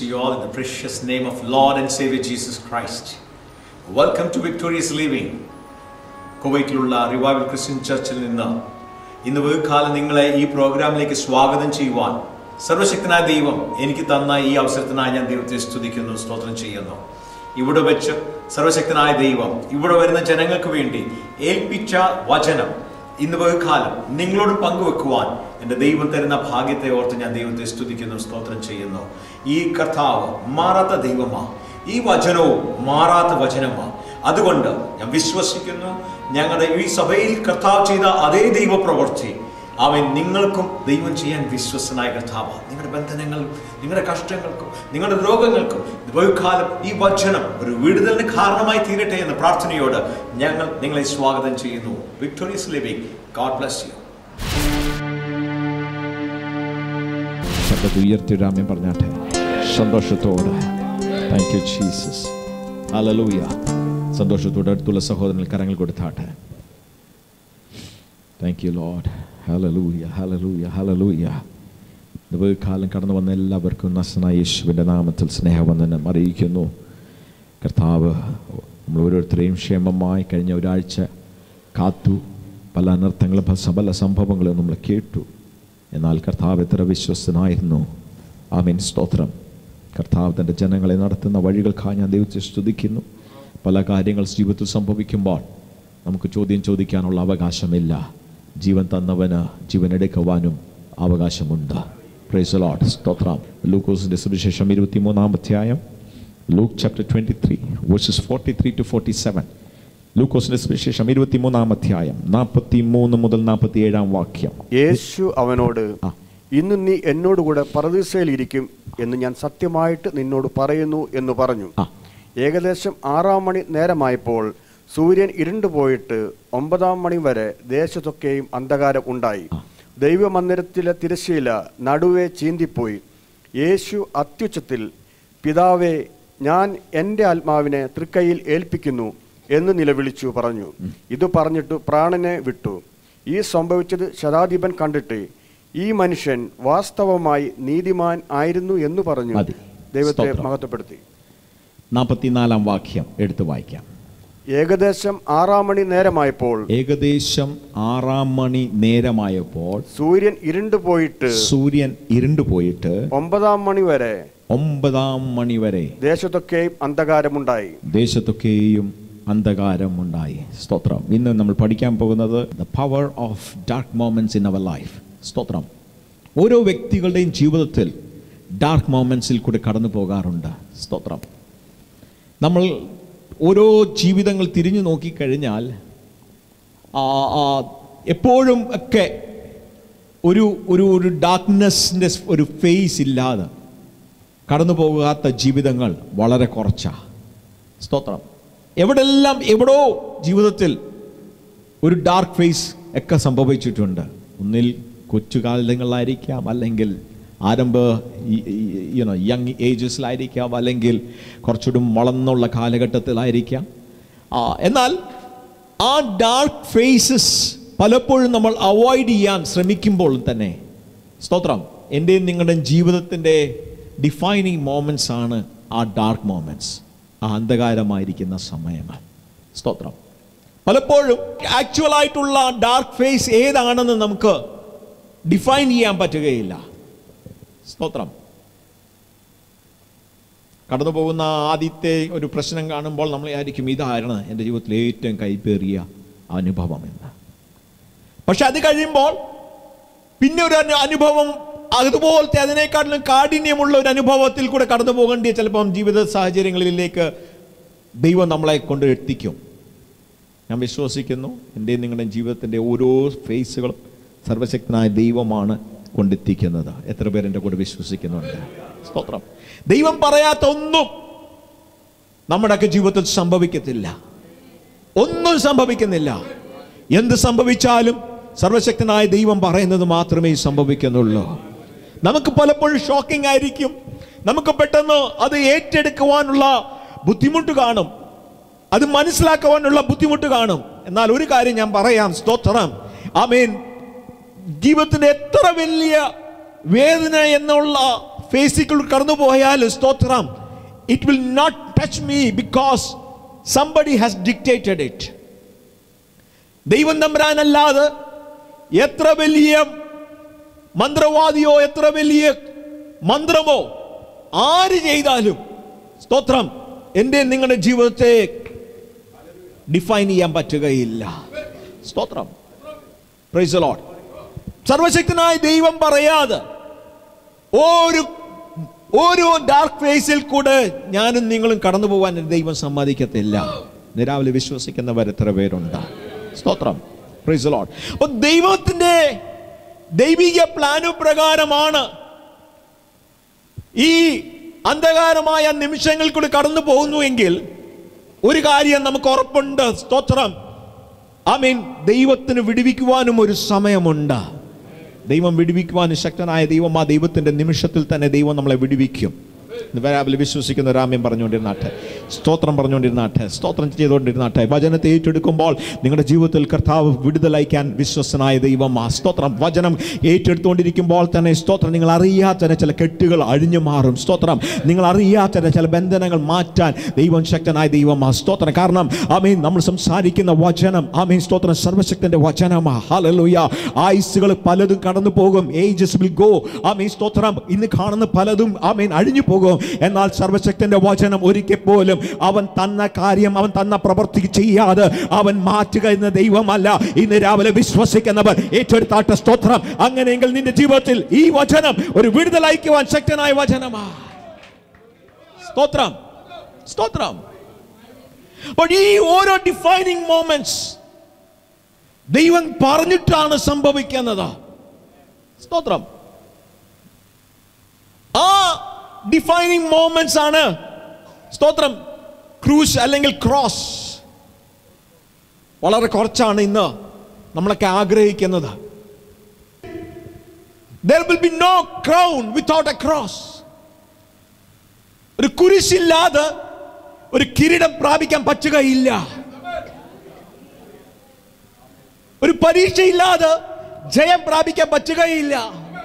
to you all in the precious name of Lord and Savior Jesus Christ. Welcome to Victorious Living. കുവൈറ്റിലുള്ള revival Christian ചർച്ചിൽ നിന്ന് ഇന്ന് വേക്കാലം നിങ്ങളെ ഈ പ്രോഗ്രാമിലേക്ക് സ്വാഗതം ചെയ്യുവാൻ സർവശക്തനായ ദൈവം എനിക്ക് തന്ന ഈ അവസരത്തിനായി ഞാൻ ദൈവത്തെ സ്തുതിക്കുന്നു സ്തോത്രം ചെയ്യുന്നു ഇവിടെ വെച്ച് സർവശക്തനായ ദൈവം ഇവിടെ വരുന്ന ജനങ്ങൾക്ക് വേണ്ടി ഏൽപ്പിച്ച വചനം ഇന്ന് വേക്കാലം നിങ്ങളോട് പങ്കുവെക്കുവാൻ എൻ്റെ ദൈവം തരുന്ന ഭാഗ്യത്തെ ഓർത്ത് ഞാൻ ദൈവത്തെ സ്തുതിക്കുന്നു സ്തോത്രം ചെയ്യുന്നു ഈ കർത്താവ് മാറാത്ത ദൈവമാ ഈ വചനവും മാറാത്ത വചനമാ അതുകൊണ്ട് ഞാൻ വിശ്വസിക്കുന്നു ഞങ്ങളുടെ ഈ സഭയിൽ കർത്താവ് ചെയ്ത അതേ ദൈവപ്രവൃത്തി അവൻ നിങ്ങൾക്കും ദൈവം ചെയ്യാൻ വിശ്വസനായ കർത്താവ് നിങ്ങളുടെ ബന്ധനങ്ങൾ നിങ്ങളുടെ കഷ്ടങ്ങൾക്കും നിങ്ങളുടെ രോഗങ്ങൾക്കും ബഹുകാലം ഈ വചനം ഒരു വിടുതലിന് കാരണമായി തീരട്ടെ എന്ന പ്രാർത്ഥനയോട് ഞങ്ങൾ നിങ്ങളെ സ്വാഗതം ചെയ്യുന്നു victorious living God bless you ശബ്ദത്തെ ഉയർത്തിയിടാമേ പറഞ്ഞാട്ടെ സന്തോഷത്തോടെ താങ്ക് യു ജീസസ് ഹല്ലേലൂയ സന്തോഷത്തോടെ അടുത്തുള്ള സഹോദരങ്ങൾ കരങ്ങൾ കൊടുത്താട്ടെ thank you Lord hallelujah hallelujah hallelujah ഇത് കാലം കടന്നു വന്ന എല്ലാവർക്കും നസനായ യേശുവിൻ്റെ നാമത്തിൽ സ്നേഹവന്ദനം അറിയിക്കുന്നു കർത്താവ് നമ്മൾ ഓരോരുത്തരെയും ക്ഷേമമായി കഴിഞ്ഞ ഒരാഴ്ച കാത്തു പല അനർത്ഥങ്ങളും പല സകല സംഭവങ്ങളും നമ്മൾ കേട്ടു എന്നാൽ കർത്താവ് എത്ര വിശ്വസ്തനായിരുന്നു ആമീൻ സ്തോത്രം കർത്താവ് തൻ്റെ ജനങ്ങളെ നടത്തുന്ന വഴികൾക്കായി ഞാൻ ദൈവത്തെ സ്തുതിക്കുന്നു പല കാര്യങ്ങൾ ജീവിതത്തിൽ സംഭവിക്കുമ്പോൾ നമുക്ക് ചോദ്യം ചോദിക്കാനുള്ള അവകാശമില്ല ജീവൻ തന്നവന് ജീവൻ എടുക്കുവാനും അവകാശമുണ്ട് പ്രൈസ് ലോഡ് സ്തോത്രം ലൂക്കോസിൻ്റെ സുവിശേഷം ഇരുപത്തിമൂന്നാം അധ്യായം Luke chapter twenty three verses forty three to forty seven ലൂക്കോസിൻ്റെ സുവിശേഷം ഇരുപത്തിമൂന്നാം അധ്യായം നാൽപ്പത്തി മൂന്ന് മുതൽ നാൽപ്പത്തി ഏഴാം വാക്യം യേശു അവനോട് ആ. ഇന്ന് നീ എന്നോടുകൂടെ പറദീസയിൽ ഇരിക്കും എന്ന് ഞാൻ സത്യമായിട്ട് നിന്നോട് പറയുന്നു എന്ന് പറഞ്ഞു ആ. ഏകദേശം ആറാം മണി നേരമായപ്പോൾ സൂര്യൻ ഇരുണ്ടുപോയിട്ട് ഒമ്പതാം മണി വരെ ദേശത്തൊക്കെയും അന്ധകാരം ഉണ്ടായി ദൈവമന്ദിരത്തിലെ തിരശ്ശീല നടുവെ ചീന്തിപ്പോയി യേശു അത്യുച്ചത്തിൽ പിതാവേ ഞാൻ എൻ്റെ ആത്മാവിനെ തൃക്കൈയിൽ ഏൽപ്പിക്കുന്നു എന്ന് നിലവിളിച്ചു പറഞ്ഞു ഇത് പറഞ്ഞിട്ട് പ്രാണനെ വിട്ടു ഈ സംഭവിച്ചത് ശതാധിപൻ കണ്ടിട്ട് ഈ മനുഷ്യൻ വാസ്തവമായി നീതിമാൻ ആയിരുന്നു എന്ന് പറഞ്ഞു മതി. ദൈവത്തെ സ്തോത്രം. മഹത്വപ്പെടുത്തി നാൽപ്പത്തിനാലാം വാക്യം എടുത്തു വായിക്കാം ഏകദേശം ആറാം മണി നേരമായപ്പോൾ ഏകദേശം ആറാം മണി നേരമായപ്പോൾ സൂര്യൻ ഇരുണ്ടു പോയിട്ട് സൂര്യൻ ഇരുണ്ടുപോയിട്ട് ഒമ്പതാം മണി വരെ ഒമ്പതാം മണി വരെ ദേശത്തൊക്കെയും അന്ധകാരമുണ്ടായി ദേശത്തൊക്കെയും അന്ധകാരമുണ്ടായി സ്തോത്രം ഇന്ന് നമ്മൾ പഠിക്കാൻ പോകുന്നത് the power of dark moments in our life സ്തോത്രം ഓരോ വ്യക്തികളുടെയും ജീവിതത്തിൽ ഡാർക്ക് മോമെന്റ്സിൽ കൂടെ കടന്നു പോകാറുണ്ട് സ്തോത്രം നമ്മൾ ഓരോ ജീവിതങ്ങൾ തിരിഞ്ഞു നോക്കിക്കഴിഞ്ഞാൽ ആ, ആ, എപ്പോഴും ഒക്കെ ഒരു ഒരു ഒരു ഡാർക്ക്നെസ്സിൻ്റെ ഒരു ഫേസ് ഇല്ലാതെ കടന്നു പോകാത്ത ജീവിതങ്ങൾ വളരെ കുറച്ചാ സ്തോത്രം എവിടെല്ലാം എവിടോ ജീവിതത്തിൽ ഒരു ഡാർക്ക് ഫേസ് ഒക്കെ സംഭവിച്ചിട്ടുണ്ട് ഒന്നിൽ കൊച്ചുകാലങ്ങളിലായിരിക്കാം അല്ലെങ്കിൽ ആരംഭ യുനോ യങ് ഏജസിലായിരിക്കാം അല്ലെങ്കിൽ കുറച്ചുകൂടി വളർന്നുള്ള കാലഘട്ടത്തിലായിരിക്കാം ആ, എന്നാൽ ആ ഡാർക്ക് ഫേസസ് പലപ്പോഴും നമ്മൾ അവോയ്ഡ് ചെയ്യാൻ ശ്രമിക്കുമ്പോൾ തന്നെ സ്തോത്രം എൻ്റെയും നിങ്ങളുടെയും ജീവിതത്തിൻ്റെ ഡിഫൈനിങ് മോമെൻറ്റ്സ് ആണ് ആ ഡാർക്ക് മോമെൻറ്റ്സ് ആ അന്ധകാരമായിരിക്കുന്ന സമയങ്ങൾ സ്തോത്രം പലപ്പോഴും ആക്ച്വൽ ആയിട്ടുള്ള ഡാർക്ക് ഫേസ് ഏതാണെന്ന് നമുക്ക് ഡിഫൈൻ ചെയ്യാൻ പറ്റുകയില്ല സ്തോത്രം കടന്നു പോകുന്ന ആദ്യത്തെ ഒരു പ്രശ്നം കാണുമ്പോൾ നമ്മൾ ആയിരിക്കും ഇതാണ് എൻ്റെ ജീവിതത്തിൽ ഏറ്റവും കൈപ്പേറിയ അനുഭവം എന്ന് പക്ഷെ അത് കഴിയുമ്പോൾ പിന്നെ ഒരു അനു- അനുഭവം അതുപോലത്തെ അതിനേക്കാട്ടിലും കാഠിന്യമുള്ള ഒരു അനുഭവത്തിൽ കൂടെ കടന്നു പോകേണ്ടിയ ചിലപ്പം ജീവിത സാഹചര്യങ്ങളിലേക്ക് ദൈവം നമ്മളെ കൊണ്ട് എത്തിക്കും ഞാൻ വിശ്വസിക്കുന്നു എൻ്റെയും നിങ്ങളുടെയും ജീവിതത്തിൻ്റെ ഓരോ ഫേസുകളും സർവശക്തനായ ദൈവമാണ് കൊണ്ടെത്തിക്കുന്നത് എത്ര പേര് എൻ്റെ കൂടെ വിശ്വസിക്കുന്നുണ്ട് സ്തോത്രം ദൈവം പറയാത്ത ഒന്നും നമ്മുടെയൊക്കെ ജീവിതത്തിൽ സംഭവിക്കത്തില്ല ഒന്നും സംഭവിക്കുന്നില്ല എന്ത് സംഭവിച്ചാലും സർവശക്തനായ ദൈവം പറയുന്നത് മാത്രമേ സംഭവിക്കുന്നുള്ളൂ നമുക്ക് പലപ്പോഴും ഷോക്കിംഗ് ആയിരിക്കും നമുക്ക് പെട്ടെന്ന് അത് ഏറ്റെടുക്കുവാനുള്ള ബുദ്ധിമുട്ട് കാണും അത് മനസ്സിലാക്കുവാനുള്ള ബുദ്ധിമുട്ട് കാണും എന്നാൽ ഒരു കാര്യം ഞാൻ പറയാം സ്തോത്രം ആമേൻ ജീവിതത്തിന്റെ എത്ര വലിയ വേദന എന്നുള്ള ഫേസിൽ കടന്നു പോയാൽ സ്തോത്രം it will not touch me because somebody has dictated it ദൈവം തമ്പരാനല്ലാതെ എത്ര വലിയ മന്ത്രവാദിയോ എത്ര വലിയ മന്ത്രമോ ആര് ചെയ്താലും സ്തോത്രം എൻ്റെ നിങ്ങളുടെ ജീവിതത്തെ ഡിഫൈൻ ചെയ്യാൻ പറ്റുകയില്ല സ്തോത്രം പ്രൈസ് ലോഡ് സർവശക്തനായ ദൈവം പറയാതെ ഒരു ഒരു ഡാർക്ക് ഫേസിൽ കൂടെ ഞാനും നിങ്ങളും കടന്നു പോകാൻ ദൈവം സമ്മതിക്കത്തില്ല ഇന്ന് രാവിലെ വിശ്വസിക്കുന്നവർ എത്ര പേരുണ്ട് സ്തോത്രം പ്രൈസ് ലോഡ് അപ്പൊ ദൈവത്തിന്റെ ദൈവിക പ്ലാനു പ്രകാരമാണ് ഈ അന്ധകാരമായ നിമിഷങ്ങൾ കൂടി കടന്നു പോകുന്നുവെങ്കിൽ ഒരു കാര്യം നമുക്ക് ഉറപ്പുണ്ട് സ്തോത്രം ഐ മീൻ ദൈവത്തിന് വിടുവിക്കുവാനും ഒരു സമയമുണ്ട് ദൈവം വിടുവിക്കുവാനും ശക്തനായ ദൈവം ആ ദൈവത്തിന്റെ നിമിഷത്തിൽ തന്നെ ദൈവം നമ്മളെ വിടുവിക്കും ഇന്ന് രാവിലെ വിശ്വസിക്കുന്ന രാമ്യം പറഞ്ഞുകൊണ്ടിരുന്നാട്ടെ സ്തോത്രം പറഞ്ഞുകൊണ്ടിരുന്നാട്ടെ സ്തോത്രം ചെയ്തുകൊണ്ടിരുന്നാട്ടെ വചനത്തെ ഏറ്റെടുക്കുമ്പോൾ നിങ്ങളുടെ ജീവിതത്തിൽ കർത്താവ് വിടുതലയക്കാൻ വിശ്വസനായ ദൈവം ആ സ്തോത്രം വചനം ഏറ്റെടുത്തുകൊണ്ടിരിക്കുമ്പോൾ തന്നെ സ്തോത്രം നിങ്ങൾ അറിയാത്ത ചില കെട്ടുകൾ അഴിഞ്ഞു മാറും സ്തോത്രം നിങ്ങൾ അറിയാത്ത ചില ബന്ധനങ്ങൾ മാറ്റാൻ ദൈവം ശക്തനായ ദൈവം ആ സ്തോത്രം കാരണം ആമീൻ നമ്മൾ സംസാരിക്കുന്ന വചനം ആമീൻ സ്തോത്രം സർവശക്തന്റെ വചനമാ ഹല്ലേലൂയ ആയുസ്സുകൾ പലതും കടന്നു പോകും ഏജസ് വിൽ ഗോ ആമീൻ സ്തോത്രം ഇന്ന് കാണുന്ന പലതും ആമീൻ അഴിഞ്ഞു പോകും എന്നാൽ സർവശക്തന്റെ വചനം ഒരിക്കൽ പോലും അവൻ തന്ന കാര്യം അവൻ തന്ന പ്രവൃത്തി ചെയ്യാതെ അവൻ മാറ്റുക എന്ന ദൈവമല്ല ഇന്ന് രാവിലെ വിശ്വസിക്കുന്നവർ ഏറ്റെടുത്താട്ട സ്തോത്രം അങ്ങനെയെങ്കിൽ നിന്റെ ജീവിതത്തിൽ ഈ വചനം ഒരു വിടുതലയക്കുവാൻ ശക്തനായ വചനമാ സ്തോത്രം സ്തോത്രം അപ്പോൾ ഈ ഓരോ ഡിഫൈനിങ് മോമെന്റ്സ് ദൈവം പറഞ്ഞിട്ടാണ് സംഭവിക്കുന്നത് സ്തോത്രം ആ ഡിഫൈനിങ് മോമെന്റ്സ് ആണ് സ്തോത്രം ക്രൂസ് അല്ലെങ്കിൽ ക്രോസ് വളരെ കുറച്ചാണ് ഇന്ന് നമ്മളൊക്കെ ആഗ്രഹിക്കുന്നത് There will be no crown without a cross. ഒരു കുരിശില്ലാതെ ഒരു കിരീടം പ്രാപിക്കാൻ പറ്റുകയില്ല ഒരു പരീക്ഷയില്ലാതെ ജയം പ്രാപിക്കാൻ പറ്റുകയില്ല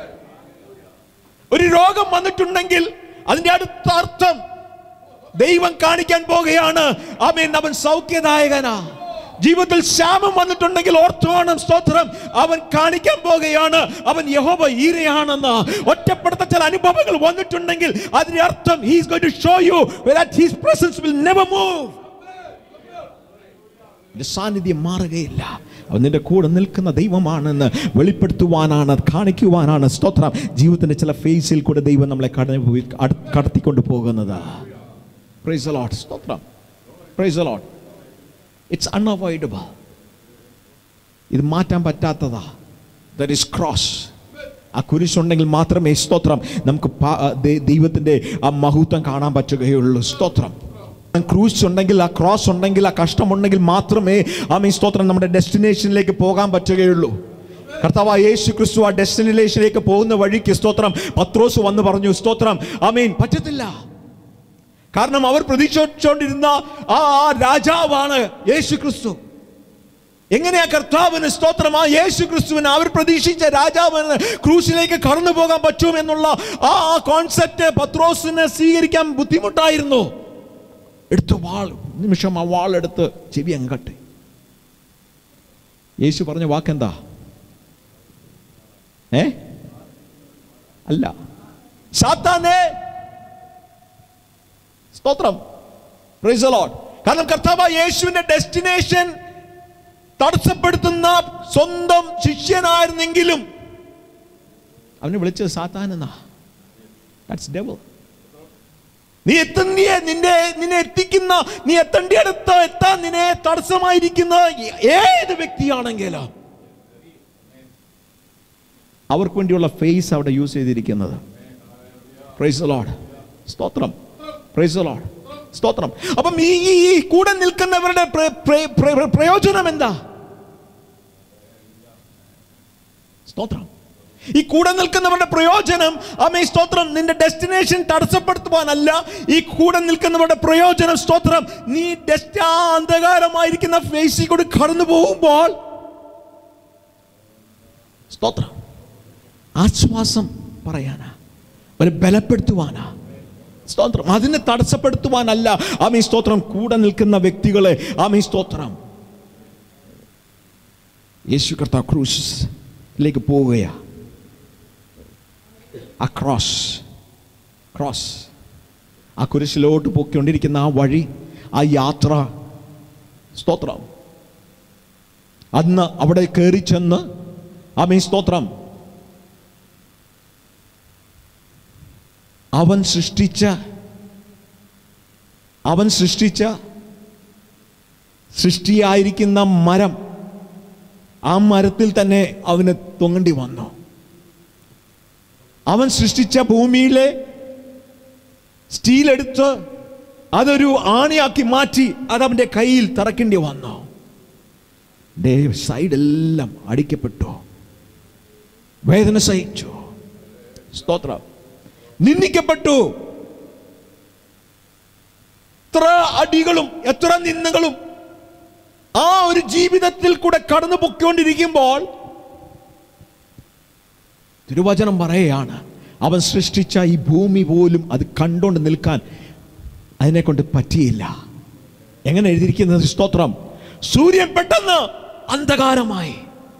ഒരു രോഗം വന്നിട്ടുണ്ടെങ്കിൽ അതിന്റെ അടുത്ത അർത്ഥം ദൈവം കാണിക്കാൻ പോകുകയാണ് അവൻ അവൻ സൗഖ്യദായകനാ ജീവിതത്തിൽ ശാപം വന്നിട്ടുണ്ടെങ്കിൽ ഓർത്തോണം സ്തോത്രം അവൻ കാണിക്കാൻ പോകുകയാണ് അവൻ യഹോവ ഈരയാണെന്ന് ഒറ്റപ്പെടുത്ത ചില അനുഭവങ്ങൾ വന്നിട്ടുണ്ടെങ്കിൽ അതിന്റെ അർത്ഥം he's going to show you that his presence will never move നിന്റെ സാന്നിധ്യം മാറുകയില്ല അവൻ നിന്റെ കൂടെ നിൽക്കുന്ന ദൈവമാണെന്ന് വെളിപ്പെടുത്തുവാനാണ് കാണിക്കുവാനാണ് സ്തോത്രം ജീവിതത്തിന്റെ ചില ഫേസിൽ കൂടെ ദൈവം നമ്മളെ കടന്നു പോയി അട്- കടത്തിക്കൊണ്ട് പോകുന്നത് പ്രൈസ് ലോട്ട് സ്തോത്രം പ്രൈസ് ലോട്ട് ഇറ്റ്സ് അൺഅവോയ്ഡബിൾ ഇത് മാറ്റാൻ പറ്റാത്തതാ ദറ്റ് ഇസ് ക്രോസ് ആ കുരിശുണ്ടെങ്കിൽ മാത്രമേ സ്തോത്രം നമുക്ക് പാ- ദൈ- ദൈവത്തിന്റെ ആ മഹത്വം കാണാൻ പറ്റുകയുള്ളൂ സ്തോത്രം ക്രൂസ് ഉണ്ടെങ്കിൽ ആ ക്രോസ് ഉണ്ടെങ്കിൽ ആ കഷ്ടമുണ്ടെങ്കിൽ മാത്രമേ ആ മീൻ സ്തോത്രം നമ്മുടെ ഡെസ്റ്റിനേഷനിലേക്ക് പോകാൻ പറ്റുകയുള്ളൂ കർത്താവ് യേശു ക്രിസ്തു ആ ഡെസ്റ്റിനേഷനിലേക്ക് പോകുന്ന വഴിക്ക് സ്തോത്രം പത്രോസ് വന്ന് പറഞ്ഞു സ്തോത്രം ആ മീൻ പറ്റത്തില്ല കാരണം അവർ പ്രതീക്ഷിച്ചുകൊണ്ടിരുന്ന ആ ആ രാജാവാണ് യേശു ക്രിസ്തു എങ്ങനെയാ കർത്താവിന് സ്തോത്രം ആ യേശു ക്രിസ്തുവിന് അവർ പ്രതീക്ഷിച്ച രാജാവിന് ക്രൂസിലേക്ക് കടന്നു പോകാൻ പറ്റുമെന്നുള്ള ആ കോൺസെപ്റ്റ് പത്രോസിന് സ്വീകരിക്കാൻ ബുദ്ധിമുട്ടായിരുന്നു എടുത്ത് വാൾ നിമിഷം ആ വാളെടുത്ത് ചെവി അങ്ങ് കട്ടെ യേശു പറഞ്ഞ വാക്കെന്താ ഏ അല്ല സാത്താനേ സ്തോത്രം Praise the Lord. കാരണം കർത്താവ് യേശുവിന്റെ ഡെസ്റ്റിനേഷൻ തടസ്സപ്പെടുത്തുന്ന സ്വന്തം ശിഷ്യനായിരുന്നെങ്കിലും അവനെ വിളിച്ചത് സാത്താൻ എന്നാ ദാറ്റ്സ് ഡെവൽ നീ എത്തുന്ന നിന്റെ നിന്നെ എത്തിക്കുന്ന നീ എത്തേണ്ടിയടുത്ത് എത്താൻ നിന്നെ തടസ്സമായിരിക്കുന്ന ഏത് വ്യക്തിയാണെങ്കിലും അവർക്ക് വേണ്ടിയുള്ള ഫേസ് അവിടെ യൂസ് ചെയ്തിരിക്കുന്നത് പ്രൈസ് ലോഡ് സ്തോത്രം പ്രൈസ് ലോഡ് സ്തോത്രം അപ്പം ഈ ഈ ഈ കൂടെ നിൽക്കുന്നവരുടെ പ്ര- പ്ര- പ്ര- പ്രയോജനം എന്താ സ്തോത്രം ഈ കൂടെ നിൽക്കുന്നവരുടെ പ്രയോജനം അമ്മ സ്തോത്രം നിന്റെ ഡെസ്റ്റിനേഷൻ തടസ്സപ്പെടുത്തുവാനല്ല ഈ കൂടെ നിൽക്കുന്നവരുടെ പ്രയോജനം സ്തോത്രം നീ ഡെസ്റ്റ് ആ അന്ധകാരമായിരിക്കുന്ന ഫേസിൽ കൂടി കടന്നു പോകുമ്പോൾ സ്തോത്രം ആശ്വാസം പറയാനാ അവനെ ബലപ്പെടുത്തുവാനാ സ്തോത്രം അതിനെ തടസ്സപ്പെടുത്തുവാനല്ല ആമീ സ്തോത്രം കൂടെ നിൽക്കുന്ന വ്യക്തികളെ ആമീ സ്തോത്രം യേശു കർത്താവ് ക്രൂസിലേക്ക് പോവുകയാ ആ ക്രോസ് ക്രോസ് ആ കുരിശിലോട്ട് പൊക്കിക്കൊണ്ടിരിക്കുന്ന ആ വഴി ആ യാത്ര സ്തോത്രം അന്ന് അവിടെ കയറി ചെന്ന് ആമീ സ്തോത്രം അവൻ സൃഷ്ടിച്ച അവൻ സൃഷ്ടിച്ച സൃഷ്ടിയായിരിക്കുന്ന മരം ആ മരത്തിൽ തന്നെ അവന് തൊങ്ങേണ്ടി വന്നു അവൻ സൃഷ്ടിച്ച ഭൂമിയിലെ സ്റ്റീൽ എടുത്ത് അതൊരു ആണിയാക്കി മാറ്റി അത് അവൻ്റെ കയ്യിൽ തറക്കേണ്ടി വന്നു ഡേ സൈഡെല്ലാം അടിക്കപ്പെട്ടു വേദന സഹിച്ചു സ്തോത്രം നിന്ദിക്കപ്പെട്ടു എത്ര അടികളും എത്ര നിന്ദകളും ആ ഒരു ജീവിതത്തിൽ കൂടെ കടന്നു പൊയ്ക്കൊണ്ടിരിക്കുമ്പോൾ തിരുവചനം പറയുകയാണ് അവൻ സൃഷ്ടിച്ച ഈ ഭൂമി പോലും അത് കണ്ടുകൊണ്ട് നിൽക്കാൻ അതിനെ കൊണ്ട് പറ്റിയില്ല എങ്ങനെ എഴുതിയിരിക്കുന്നത് സ്തോത്രം സൂര്യൻ പെട്ടെന്ന് അന്ധകാരമായി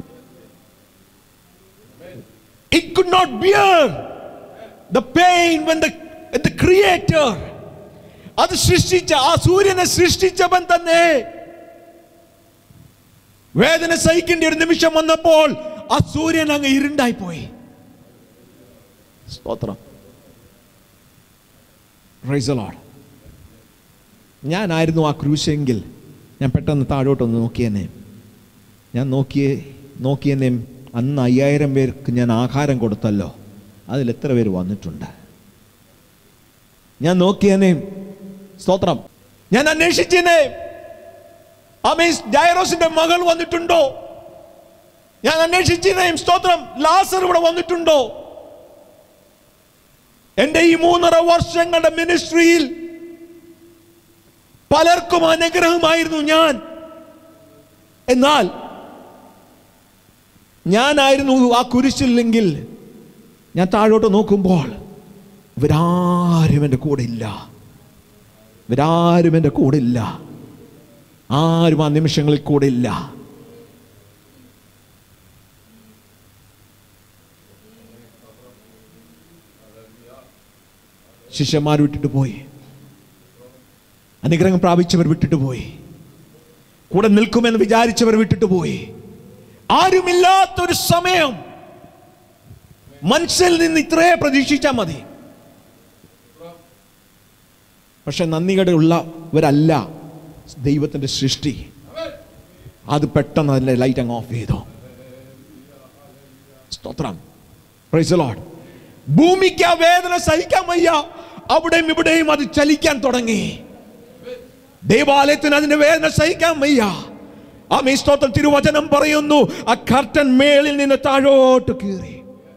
it could not bear the pain when the the creator അത് സൃഷ്ടിച്ച ആ സൂര്യനെ സൃഷ്ടിച്ചവൻ തന്നെ വേദന സഹിക്കേണ്ട ഒരു നിമിഷം വന്നപ്പോൾ ആ സൂര്യൻ അങ്ങ് ഇരുണ്ടായി പോയി സ്തോത്രം Praise the Lord. ഞാനായിരുന്നു ആ ക്രൂശെങ്കിൽ ഞാൻ പെട്ടെന്ന് താഴോട്ടൊന്ന് നോക്കിയെന്നെ ഞാൻ നോക്കിയേ നോക്കിയെന്നെ അന്ന് അയ്യായിരം പേർക്ക് ഞാൻ ആഹാരം കൊടുത്തല്ലോ അതിൽ എത്ര പേര് വന്നിട്ടുണ്ട് ഞാൻ നോക്കിയനെ സ്തോത്രം ഞാൻ അന്വേഷിച്ചേനെ അമീസ് ജൈറോസിന്റെ മകൾ വന്നിട്ടുണ്ടോ ഞാൻ അന്വേഷിച്ചേനെ സ്തോത്രം ലാസർ ഇവിടെ വന്നിട്ടുണ്ടോ എന്റെ ഈ മൂന്നര വർഷങ്ങളുടെ മിനിസ്ട്രിയിൽ പലർക്കും അനുഗ്രഹമായിരുന്നു ഞാൻ എന്നാൽ ഞാനായിരുന്നു ആ കുരിശില്ലെങ്കിൽ ഞാൻ താഴോട്ട് നോക്കുമ്പോൾ ഇവരാരും എൻ്റെ കൂടെ ഇല്ല ഇവരാരും എൻ്റെ കൂടെ ഇല്ല ആരും ആ നിമിഷങ്ങളിൽ കൂടെ ഇല്ല ശിഷ്യന്മാർ വിട്ടിട്ട് പോയി അനുഗ്രഹം പ്രാപിച്ചവർ വിട്ടിട്ട് പോയി കൂടെ നിൽക്കുമെന്ന് വിചാരിച്ചവർ വിട്ടിട്ട് പോയി ആരുമില്ലാത്തൊരു സമയം മനുഷ്യനിൽ നിന്ന് ഇത്രേ പ്രതീക്ഷിച്ചാൽ മതി പക്ഷെ നന്ദികേടുള്ളവരല്ല ദൈവത്തിന്റെ സൃഷ്ടി അത് പെട്ടെന്ന് അതിന്റെ ലൈറ്റ് അങ്ങ് ഓഫ് ചെയ്തു സ്തോത്രം Praise the Lord. ഭൂമിക്ക് ആ വേദന സഹിക്കാൻ വയ്യ അവിടെയും ഇവിടെയും അത് ചലിക്കാൻ തുടങ്ങി ദേവാലയത്തിന് അതിന്റെ വേദന സഹിക്കാൻ വയ്യ ആ സ്തോത്രം തിരുവചനം പറയുന്നു ആ കർട്ടൻ മേളിൽ നിന്ന് താഴോട്ട് കീറി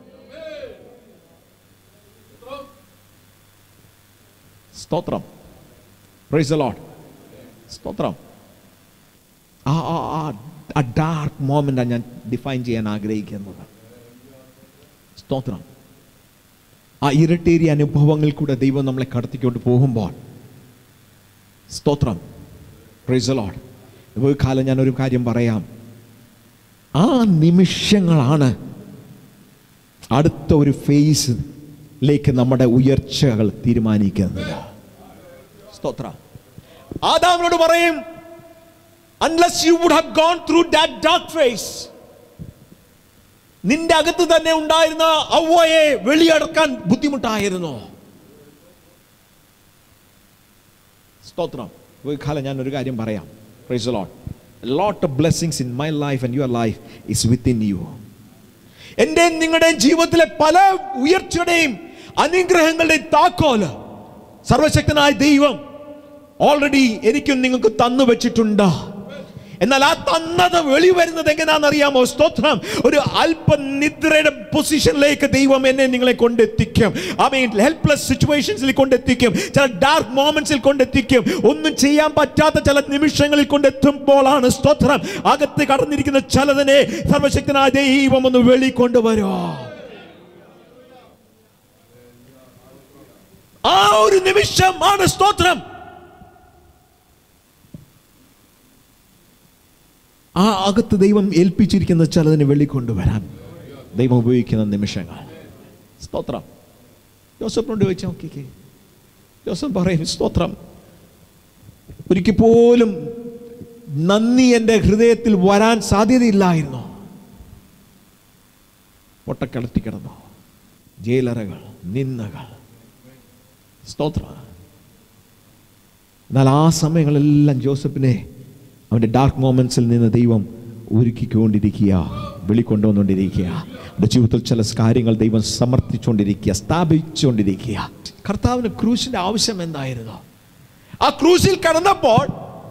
സ്തോത്രം പ്രൈസ് ലോഡ് സ്തോത്രം ആ ആ ആ ഡാർക്ക് മോമെന്റാണ് ഞാൻ ഡിഫൈൻ ചെയ്യാൻ ആഗ്രഹിക്കുന്നത് സ്തോത്രം ആ ഇരട്ടേറിയ അനുഭവങ്ങളിൽ കൂടെ ദൈവം നമ്മളെ കടത്തിക്കൊണ്ട് പോകുമ്പോൾ സ്തോത്രം പ്രൈസ് ലോഡ് ഇപ്പോൾ കാലം ഞാനൊരു കാര്യം പറയാം ആ നിമിഷങ്ങളാണ് അടുത്ത ഒരു ഫേസിലേക്ക് നമ്മുടെ ഉയർച്ചകൾ തീരുമാനിക്കുന്നത് സ്തോത്രം ആദാമിനോട് പറയും unless you would have gone through that dark phase നിന്റെ അകത്ത് തന്നെ ഉണ്ടായിരുന്ന അവയെ വെളിയടക്കാൻ ബുദ്ധിമുട്ടായിരുന്നു സ്തോത്രം ഒരു കാലം ഞാൻ ഒരു കാര്യം പറയാം praise lot lot of blessings in my life and your life is within you എൻ്റെ നിങ്ങളുടെ ജീവിതത്തിലെ പല ഉയർച്ചയുടെയും അനുഗ്രഹങ്ങളുടെയും താക്കോല് സർവശക്തനായ ദൈവം ഓൾറെഡി എനിക്കും നിങ്ങൾക്ക് തന്നു വെച്ചിട്ടുണ്ട് എന്നാൽ ആ തന്നത് വെളിവരുന്നത് എങ്ങനെയാണെന്ന് അറിയാമോ സ്തോത്രം ഒരു അല്പ നിദ്രയുടെ പൊസിഷനിലേക്ക് ദൈവം എന്നെ നിങ്ങളെ കൊണ്ടെത്തിക്കും ഐ മീൻ ഹെൽപ്ലെസ് സിറ്റുവേഷൻസിൽ കൊണ്ടെത്തിക്കും ചില ഡാർക്ക് മോമെന്റ്സിൽ കൊണ്ടെത്തിക്കും ഒന്നും ചെയ്യാൻ പറ്റാത്ത ചില നിമിഷങ്ങളിൽ കൊണ്ടെത്തുമ്പോഴാണ് സ്തോത്രം അകത്ത് കടന്നിരിക്കുന്ന ചിലതിനെ സർവശക്തനായ ദൈവം ഒന്ന് വെളിക്കൊണ്ടുവരോ ആ ഒരു നിമിഷമാണ് സ്തോത്രം ആ അകത്ത് ദൈവം ഏൽപ്പിച്ചിരിക്കുന്ന ചിലതിനെ വെള്ളിക്കൊണ്ടുവരാൻ ദൈവം ഉപയോഗിക്കുന്ന നിമിഷങ്ങൾ സ്തോത്രം ജോസഫിനോട് ചോദിച്ചാൽ നോക്കിക്കേ ജോസഫ് പറയും സ്തോത്രം ഒരിക്കൽ പോലും നന്ദി എൻ്റെ ഹൃദയത്തിൽ വരാൻ സാധ്യതയില്ലായിരുന്നു പൊട്ടക്കിടത്തി കിടന്നു ജയിലറകൾ നിന്നകൾ സ്തോത്ര എന്നാൽ ആ സമയങ്ങളെല്ലാം ജോസഫിനെ അവൻ്റെ ഡാർക്ക് മോമെൻറ്റ്സിൽ നിന്ന് ദൈവം ഒരുക്കിക്കൊണ്ടിരിക്കുക വെളിക്കൊണ്ടുവന്നുകൊണ്ടിരിക്കുക അവൻ്റെ ജീവിതത്തിൽ ചില കാര്യങ്ങൾ ദൈവം സമർത്ഥിച്ചുകൊണ്ടിരിക്കുക സ്ഥാപിച്ചുകൊണ്ടിരിക്കുക കർത്താവിന് ക്രൂശിൻ്റെ ആവശ്യം എന്തായിരുന്നു ആ ക്രൂശിൽ കടന്നപ്പോൾ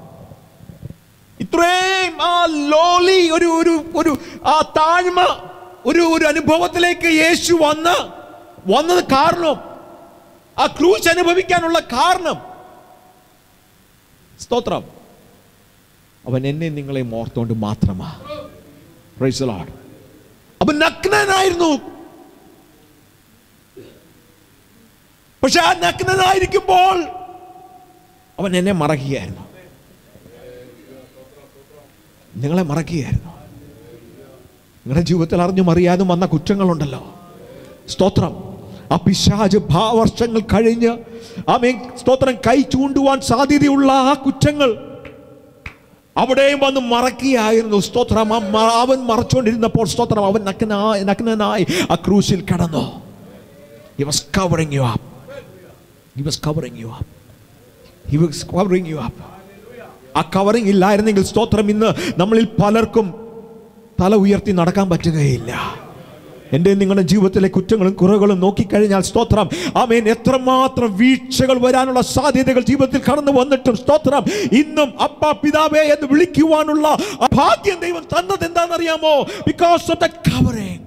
ഇത്രയും ആ ലോലി ഒരു ഒരു ഒരു ആ താഴ്മ ഒരു ഒരു അനുഭവത്തിലേക്ക് യേശു വന്ന് വന്നത് കാരണം ആ ക്രൂശ് അനുഭവിക്കാനുള്ള കാരണം സ്തോത്രം അവൻ എന്നെ നിങ്ങളെ ഓർത്തോണ്ട് മാത്രമാ Praise the Lord. അവൻ നഗ്നനായിരുന്നു പക്ഷെ ആ നഗ്നനായിരിക്കുമ്പോൾ അവൻ എന്നെ മറക്കുകയായിരുന്നു നിങ്ങളെ മറക്കുകയായിരുന്നു നിങ്ങളുടെ ജീവിതത്തിൽ അറിഞ്ഞും അറിയാതും വന്ന കുറ്റങ്ങളുണ്ടല്ലോ സ്തോത്രം ആ പിശാജ് ഭാവർഷങ്ങൾ കഴിഞ്ഞ് ആമേ സ്തോത്രം കൈ ചൂണ്ടുവാൻ സാധ്യതയുള്ള ആ കുറ്റങ്ങൾ അവിടെയും വന്ന് മറക്കുകയായിരുന്നു സ്തോത്രം ആ മ- അവൻ മറച്ചുകൊണ്ടിരുന്നപ്പോൾ സ്തോത്രം അവൻ നഗ്നായി നഗ്നനായി ആ ക്രൂശിൽ കടന്നു He was covering you up. He was covering you up. He was covering you up. ആ കവറിംഗ് ഇല്ലായിരുന്നെങ്കിൽ സ്തോത്രം ഇന്ന് നമ്മളിൽ പലർക്കും തല ഉയർത്തി നടക്കാൻ പറ്റുകയില്ല എൻ്റെ നിങ്ങളുടെ ജീവിതത്തിലെ കുറ്റങ്ങളും കുറവുകളും നോക്കിക്കഴിഞ്ഞാൽ സ്തോത്രം ആമേൻ എത്രമാത്രം വീഴ്ചകൾ വരാനുള്ള സാധ്യതകൾ ജീവിതത്തിൽ കടന്നു വന്നിട്ടും സ്തോത്രം ഇന്നും അപ്പ പിതാവേ എന്ന് വിളിക്കുവാനുള്ള ആ ഭാഗ്യം ദൈവം തന്നത് എന്താണെന്നറിയാമോ ബിക്കോസ് ഓഫ് ദ കവറിംഗ്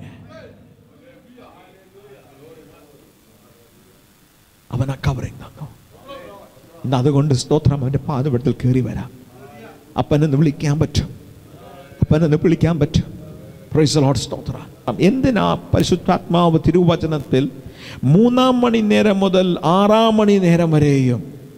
അവൻ ആ കവറിംഗ് തന്നു ഇന്ന് അതുകൊണ്ട് സ്തോത്രം അവൻ്റെ പാതപെടത്തിൽ കയറി വരാം അപ്പനെന്ന് വിളിക്കാൻ പറ്റും അപ്പനെന്ന് വിളിക്കാൻ പറ്റും പ്രൈസ് ലോഡ് സ്തോത്രം എന്തിനാ പരിശുദ്ധാത്മാവ് തിരുവചനത്തിൽ മൂന്നാം മണി നേരം മുതൽ ആറാം മണി നേരം വരെയും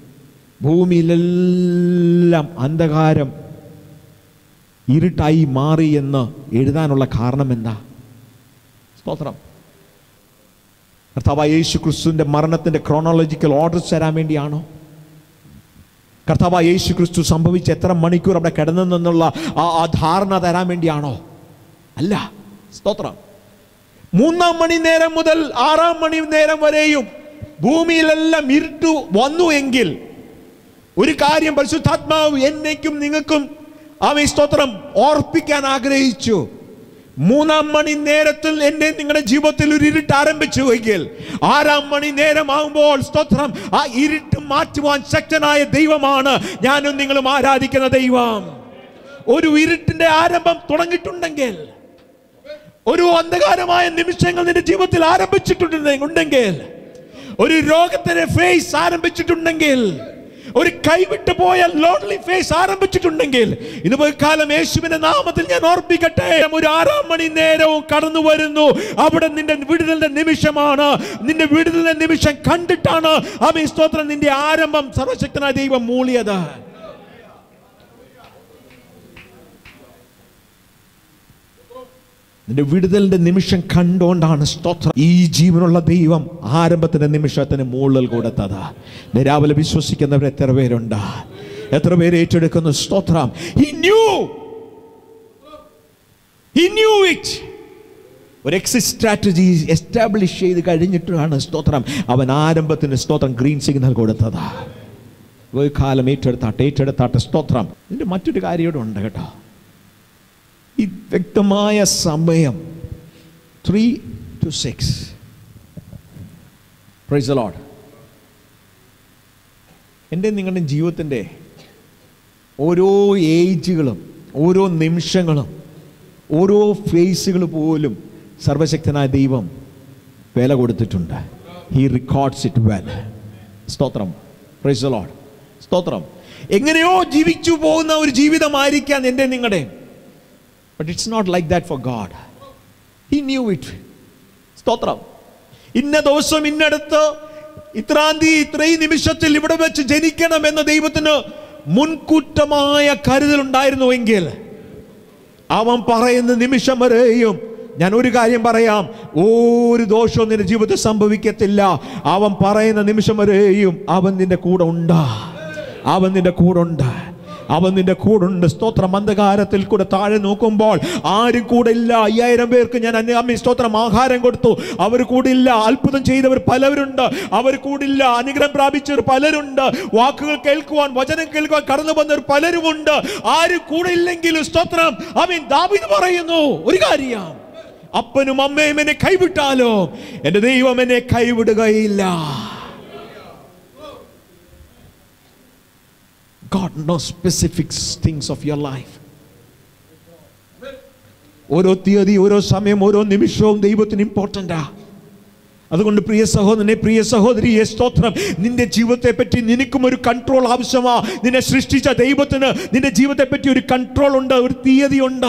ഭൂമിയിലെല്ലാം അന്ധകാരം ഇരുട്ടായി മാറി എന്ന് എഴുതാനുള്ള കാരണം എന്താ സ്തോത്രം കർത്താവ് യേശു ക്രിസ്തുവിൻ്റെ മരണത്തിൻ്റെ ക്രോണോളജിക്കൽ ഓർഡർ തരാൻ വേണ്ടിയാണോ കർത്താവ് യേശു ക്രിസ്തു സംഭവിച്ച് എത്ര മണിക്കൂർ അവിടെ കിടന്നെന്നുള്ള ആ ആ ധാരണ തരാൻ വേണ്ടിയാണോ അല്ല സ്തോത്രം മൂന്നാം മണി നേരം മുതൽ ആറാം മണി നേരം വരെയും ഭൂമിയിലെല്ലാം ഇരുട്ടു വന്നു എങ്കിൽ ഒരു കാര്യം പരിശുദ്ധാത്മാവ് എന്നേക്കും നിങ്ങൾക്കും ആമേ സ്തോത്രം ഓർപ്പിക്കാൻ ആഗ്രഹിച്ചു മൂന്നാം മണി നേരത്തിൽ എന്നെ നിങ്ങളുടെ ജീവിതത്തിൽ ഒരു ഇരുട്ട് ആരംഭിച്ചു എങ്കിൽ ആറാം മണി നേരമാകുമ്പോൾ സ്തോത്രം ആ ഇരുട്ട് മാറ്റുവാൻ ശക്തനായ ദൈവമാണ് ഞാനും നിങ്ങളും ആരാധിക്കുന്ന ദൈവം ഒരു ഇരുട്ടിന്റെ ആരംഭം തുടങ്ങിയിട്ടുണ്ടെങ്കിൽ ഒരു അന്ധകാരമായ നിമിഷങ്ങൾ നിന്റെ ജീവിതത്തിൽ ആരംഭിച്ചിട്ടുണ്ടെങ്കിൽ ഉണ്ടെങ്കിൽ ഒരു രോഗത്തിന്റെ ഫേസ് ആരംഭിച്ചിട്ടുണ്ടെങ്കിൽ ഒരു കൈവിട്ടു പോയ ലോൺലി ഫേസ് ആരംഭിച്ചിട്ടുണ്ടെങ്കിൽ ഇത് പോയി കാലം യേശുവിന്റെ നാമത്തിൽ ഞാൻ ഓർപ്പിക്കട്ടെ ഒരു ആറാം മണി നേരവും കടന്നു വരുന്നു അവിടെ നിന്റെ വിടുതലിന്റെ നിമിഷമാണ് നിന്റെ വിടുതലിന്റെ നിമിഷം കണ്ടിട്ടാണ് ആമേ സ്തോത്രം നിന്റെ ആരംഭം സർവശക്തനായ ദൈവം മൂളിയത് നിന്റെ വിടുതലിന്റെ നിമിഷം കണ്ടുകൊണ്ടാണ് സ്തോത്രം ഈ ജീവനുള്ള ദൈവം ആരംഭത്തിന്റെ നിമിഷത്തിന് മുകളിൽ കൊടുത്തത് ഇന്ന് രാവിലെ വിശ്വസിക്കുന്നവർ എത്ര പേരുണ്ട് എത്ര പേര് ഏറ്റെടുക്കുന്നു സ്തോത്രം He knew. He knew it. ഒരു എക്സിറ്റ് സ്ട്രാറ്റജി എസ്റ്റാബ്ലിഷ് ചെയ്ത് കഴിഞ്ഞിട്ടാണ് സ്തോത്രം അവൻ ആരംഭത്തിന് സ്തോത്രം ഗ്രീൻ സിഗ്നൽ കൊടുത്തത് ഒരു കാലം ഏറ്റെടുത്താട്ടെ ഏറ്റെടുത്താട്ടെ സ്തോത്രം ഇതിന്റെ മറ്റൊരു കാര്യം ഇവിടെ ഉണ്ട് കേട്ടോ ഈ വ്യക്തമായ സമയം three two six praise Lord എൻ്റെ നിങ്ങളുടെ ജീവിതത്തിൻ്റെ ഓരോ ഏജുകളും ഓരോ നിമിഷങ്ങളും ഓരോ ഫേസുകൾ പോലും സർവശക്തനായ ദൈവം വില കൊടുത്തിട്ടുണ്ട് ഹി റെക്കോർഡ്സ് ഇറ്റ് വെൽ സ്തോത്രം പ്രൈസ് ലോഡ് സ്തോത്രം എങ്ങനെയോ ജീവിച്ചു പോകുന്ന ഒരു ജീവിതമായിരിക്കാം എൻ്റെ നിങ്ങളുടെ but it's not like that for God he knew it സ്തോത്രം ഇന്ന ദിവസം ഇന്നടത്ത് ഇത്രാം തീയതി ഇത്രയും നിമിഷത്തിൽ ഇവിടെ വെച്ച് ജനിക്കണമെന്ന് ദൈവത്തിന് മുൻകൂറ്റമായ കരുതലുണ്ടായിരുന്നുവെങ്കിൽ അവൻ പറയുന്ന നിമിഷം വരെയും ഞാൻ ഒരു കാര്യം പറയാം ഒരു ദോഷവും നിന്റെ ജീവിതത്തിൽ സംഭവിക്കത്തില്ല അവൻ പറയുന്ന നിമിഷം വരെയും അവൻ നിന്റെ കൂടെ ഉണ്ട് അവൻ നിന്റെ കൂടെ ഉണ്ട് അവൻ നിന്റെ കൂടുണ്ട് സ്തോത്രം അന്ധകാരത്തിൽ കൂടെ താഴെ നോക്കുമ്പോൾ ആരും കൂടെ ഇല്ല അയ്യായിരം പേർക്ക് ഞാൻ അന്യാമി സ്തോത്രം ആഹാരം കൊടുത്തു അവർ കൂടില്ല അത്ഭുതം ചെയ്തവർ പലവരുണ്ട് അവർ കൂടില്ല അനുഗ്രഹം പ്രാപിച്ചവർ പലരുണ്ട് വാക്കുകൾ കേൾക്കുവാൻ വചനം കേൾക്കുവാൻ കടന്നു വന്നവർ പലരുമുണ്ട് ആരും കൂടെ ഇല്ലെങ്കിലും സ്തോത്രം അവൻ ദാവിദ് പറയുന്നു ഒരു കാര്യം അപ്പനും അമ്മയും എന്നെ കൈവിട്ടാലോ എന്റെ ദൈവം എന്നെ കൈവിടുകയില്ല God knows specific things of your life. ഓരോ തീയതി ഓരോ സമയം ഓരോ നിമിഷവും ദൈവത്തിന് ഇമ്പോർട്ടൻ്റാ അതുകൊണ്ട് പ്രിയ സഹോദരനെ പ്രിയ സഹോദരിയെ സ്തോത്രം നിന്റെ ജീവിതത്തെ പറ്റി നിനക്കും ഒരു കൺട്രോൾ ആവശ്യമാ നിന്നെ സൃഷ്ടിച്ച ദൈവത്തിന് നിന്റെ ജീവിതത്തെ പറ്റി ഒരു കൺട്രോൾ ഉണ്ട് ഒരു തീയതി ഉണ്ട്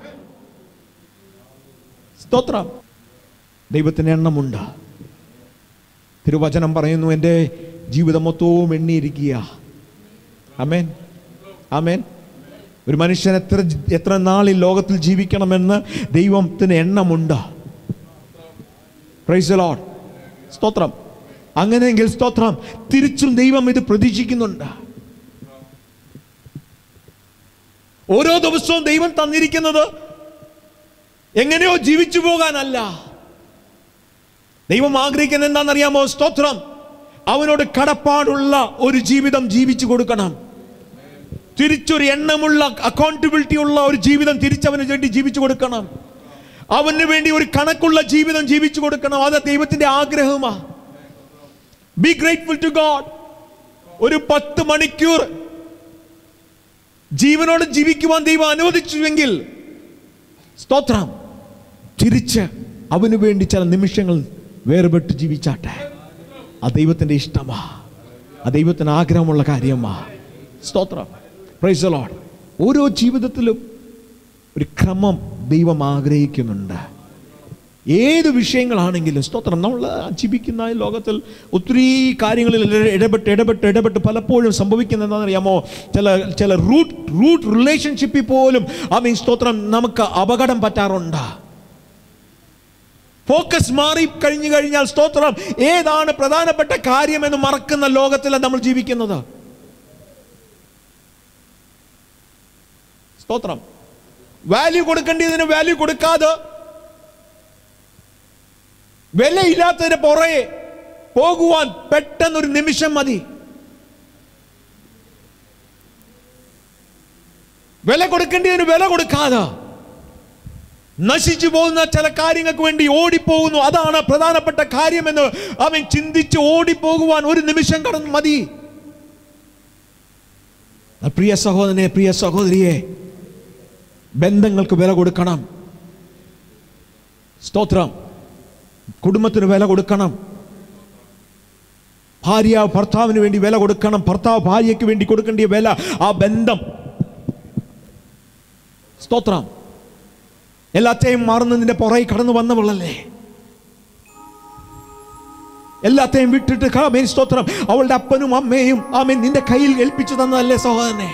സ്തോത്രം ദൈവത്തിന് എണ്ണമുണ്ട് തിരുവചനം പറയുന്നു എൻ്റെ ജീവിതം മൊത്തവും എണ്ണിയിരിക്കുക അമേൻ അമേൻ ഒരു മനുഷ്യൻ എത്ര എത്ര നാൾ ഈ ലോകത്തിൽ ജീവിക്കണമെന്ന് ദൈവത്തിന് എണ്ണമുണ്ട് പ്രൈസ് ലോഡ് സ്തോത്രം അങ്ങനെയെങ്കിൽ സ്തോത്രം തിരിച്ചും ദൈവം ഇത് പ്രതീക്ഷിക്കുന്നുണ്ട് ഓരോ ദിവസവും ദൈവം തന്നിരിക്കുന്നത് എങ്ങനെയോ ജീവിച്ചു പോകാനല്ല ദൈവം ആഗ്രഹിക്കുന്നത് എന്താണെന്നറിയാമോ സ്തോത്രം അവനോട് കടപ്പാടുള്ള ഒരു ജീവിതം ജീവിച്ചു കൊടുക്കണം തിരിച്ചൊരു എണ്ണമുള്ള അക്കൗണ്ടബിലിറ്റി ഉള്ള ഒരു ജീവിതം തിരിച്ചവന് വേണ്ടി ജീവിച്ചു കൊടുക്കണം അവന് വേണ്ടി ഒരു കണക്കുള്ള ജീവിതം ജീവിച്ചു കൊടുക്കണം അത് ദൈവത്തിന്റെ ആഗ്രഹമാ ബി ഗ്രേറ്റ്ഫുൾ ടു ഗോഡ് ഒരു പത്ത് മണിക്കൂർ ജീവനോട് ജീവിക്കുവാൻ ദൈവം അനുവദിച്ചുവെങ്കിൽ സ്തോത്രം തിരിച്ച് അവന് വേണ്ടി ചില നിമിഷങ്ങൾ വേർപെട്ട് ജീവിച്ചാട്ടെ ആ ദൈവത്തിന്റെ ഇഷ്ടമാ ആ ദൈവത്തിന് ആഗ്രഹമുള്ള കാര്യമാ സ്തോത്രം പ്രൈസ് ലോഡ് ഓരോ ജീവിതത്തിലും ഒരു ക്രമം ദൈവം ആഗ്രഹിക്കുന്നുണ്ട് ഏത് വിഷയങ്ങളാണെങ്കിലും സ്തോത്രം നമ്മൾ ജീവിക്കുന്ന ഈ ലോകത്തിൽ ഒത്തിരി കാര്യങ്ങളിൽ ഇടപെട്ട് ഇടപെട്ട് ഇടപെട്ട് പലപ്പോഴും സംഭവിക്കുന്ന എന്താണെന്നറിയാമോ ചില ചില റൂട്ട് റൂട്ട് റിലേഷൻഷിപ്പിൽ പോലും ആ മീൻ സ്തോത്രം നമുക്ക് അപകടം പറ്റാറുണ്ട് ഫോക്കസ് മാറി കഴിഞ്ഞു കഴിഞ്ഞാൽ സ്തോത്രം ഏതാണ് പ്രധാനപ്പെട്ട കാര്യമെന്ന് മറക്കുന്ന ലോകത്തിലാണ് നമ്മൾ ജീവിക്കുന്നത് സ്തോത്രം വാല്യൂ കൊടുക്കേണ്ടതിന് വാല്യൂ കൊടുക്കാതെ വിലയില്ലാത്തതിന് പുറകെ പോകുവാൻ പെട്ടെന്നൊരു നിമിഷം മതി വില കൊടുക്കേണ്ടതിന് വില കൊടുക്കാതെ നശിച്ചു പോകുന്ന ചില കാര്യങ്ങൾക്ക് വേണ്ടി ഓടിപ്പോകുന്നു അതാണ് പ്രധാനപ്പെട്ട കാര്യമെന്ന് അവൻ ചിന്തിച്ച് ഓടിപ്പോകുവാൻ ഒരു നിമിഷം കടന്ന് മതി പ്രിയ സഹോദരനെ പ്രിയ സഹോദരിയെ ബന്ധങ്ങൾക്ക് വില കൊടുക്കണം സ്തോത്രം കുടുംബത്തിന് വില കൊടുക്കണം ഭാര്യ ഭർത്താവിന് വേണ്ടി വില കൊടുക്കണം ഭർത്താവ് ഭാര്യയ്ക്ക് വേണ്ടി കൊടുക്കേണ്ട വില ആ ബന്ധം സ്തോത്രം എല്ലാത്തെയും മാറുന്നതിന്റെ പുറകെ കടന്നു വന്നവളല്ലേ എല്ലാത്തെയും വിട്ടിട്ട് ആമേൻ സ്തോത്രം അവളുടെ അപ്പനും അമ്മയും ആമേൻ നിന്റെ കയ്യിൽ ഏൽപ്പിച്ചു തന്നതല്ലേ സഹോദരനെ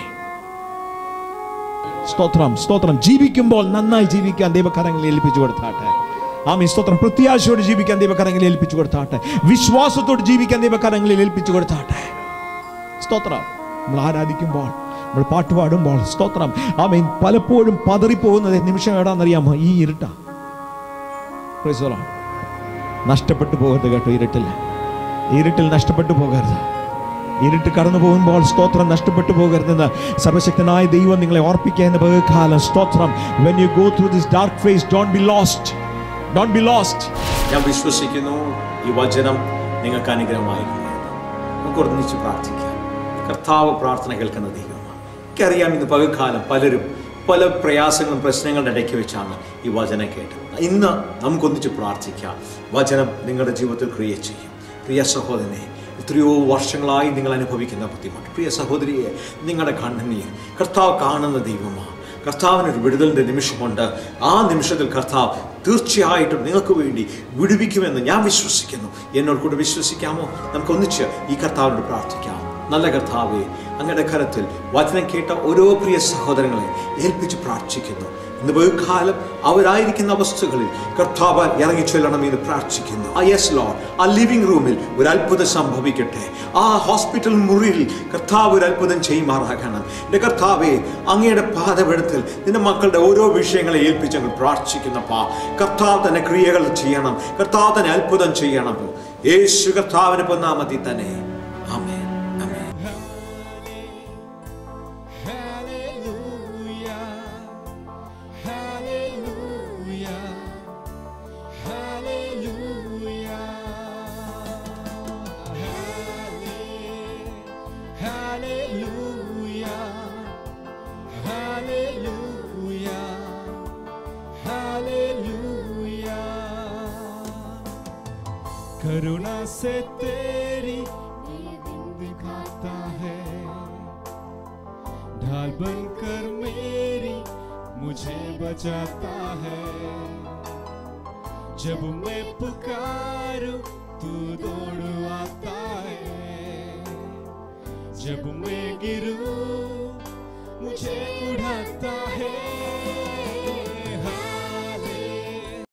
സ്തോത്രം സ്തോത്രം ജീവിക്കുമ്പോൾ നന്നായി ജീവിക്കാൻ ദൈവകരങ്ങളിൽ ഏൽപ്പിച്ചു കൊടുത്താട്ടെ ആമീൻ സ്തോത്രം പ്രത്യാശയോട് ജീവിക്കാൻ ദൈവകരങ്ങളിൽ ഏൽപ്പിച്ചു കൊടുത്താട്ടെ വിശ്വാസത്തോട് ജീവിക്കാൻ ദൈവകരങ്ങളിൽ ഏൽപ്പിച്ചു കൊടുത്താട്ടെ സ്തോത്രം നമ്മൾ ആരാധിക്കുമ്പോൾ നമ്മൾ പാട്ട് പാടുമ്പോൾ സ്തോത്രം ആമീൻ പലപ്പോഴും പതറിപ്പോകുന്നത് നിമിഷം എവിടാന്നറിയാമോ ഈ ഇരുട്ടാ Praise the Lord. നഷ്ടപ്പെട്ടു പോകരുത് കേട്ടോ ഇരുട്ടിൽ ഇരുട്ടിൽ നഷ്ടപ്പെട്ടു പോകരുത് ഇരുട്ട് കടന്നു പോകുമ്പോൾ സ്തോത്രം നഷ്ടപ്പെട്ടു പോകരുതെന്ന് സർവശക്തനായ ദൈവം നിങ്ങളെ ഓർപ്പിക്കുക എന്ന പകൽക്കാലം സ്തോത്രം when you go through this dark phase don't be lost don't be lost ഞാൻ വിശ്വസിക്കുന്നു ഈ വചനം നിങ്ങൾക്ക് അനുഗ്രഹമായിരുന്നു എന്ന്. നമുക്ക് ഒന്നിച്ച് പ്രാർത്ഥിക്കാം കർത്താവ് പ്രാർത്ഥന കേൾക്കുന്ന ദൈവമാണ് എനിക്കറിയാം ഇന്ന് പകൽക്കാലം പലരും പല പ്രയാസങ്ങളും പ്രശ്നങ്ങളുടെ ഇടയ്ക്ക് വെച്ചാണ് ഈ വചനം കേട്ടത് ഇന്ന് നമുക്കൊന്നിച്ച് പ്രാർത്ഥിക്കാം വചനം നിങ്ങളുടെ ജീവിതത്തിൽ ക്രിയ ചെയ്യും പ്രിയ സഹോദരനെ എത്രയോ വർഷങ്ങളായി നിങ്ങൾ അനുഭവിക്കുന്ന ബുദ്ധിമുട്ട് പ്രിയ സഹോദരിയെ നിങ്ങളുടെ കണ്ണുനീർ കർത്താവ് കാണുന്ന ദൈവമാണ് കർത്താവിനൊരു വിടുതലിൻ്റെ നിമിഷമുണ്ട് ആ നിമിഷത്തിൽ കർത്താവ് തീർച്ചയായിട്ടും നിങ്ങൾക്ക് വേണ്ടി വിടുവിക്കുമെന്ന് ഞാൻ വിശ്വസിക്കുന്നു എന്നോട് കൂടെ വിശ്വസിക്കാമോ നമുക്ക് ഒന്നിച്ച് ഈ കർത്താവിനോട് പ്രാർത്ഥിക്കാം നല്ല കർത്താവെ അങ്ങയുടെ കരത്തിൽ വചനം കേട്ട ഓരോ പ്രിയ സഹോദരങ്ങളെ ഏൽപ്പിച്ച് പ്രാർത്ഥിക്കുന്നു ഇന്ന് ബഹുകാലം അവരായിരിക്കുന്ന അവസ്ഥകളിൽ കർത്താവ് ഇറങ്ങി ചെല്ലണമെന്ന് പ്രാർത്ഥിക്കുന്നു ആ യെസ് ലോ ആ ലിവിംഗ് റൂമിൽ ഒരു അത്ഭുതം സംഭവിക്കട്ടെ ആ ഹോസ്പിറ്റൽ മുറിയിൽ കർത്താവ് ഒരു അത്ഭുതം ചെയ്യുമാറാകണം എൻ്റെ കർത്താവെ അങ്ങയുടെ പാതപെടുത്തൽ നിന്റെ മക്കളുടെ ഓരോ വിഷയങ്ങളെ ഏൽപ്പിച്ച് അങ്ങ് പ്രാർത്ഥിക്കുന്നപ്പാ കർത്താവ് തന്നെ ക്രിയകൾ ചെയ്യണം കർത്താവ് തന്നെ അത്ഭുതം ചെയ്യണം യേശു കർത്താവിന് പൊന്നാമതി തന്നെ ആമേൻ ആമേൻ Hallelujah. Hallelujah. Hallelujah. Halle- Hallelujah. Hallelujah. Hallelujah. करुणा से तेरी दिखाता है ढाल बनकर मेरी मुझे बचाता है जब मैं पुकारूं तू दौड़ आता है जब मैं गिरूं मुझे उठाता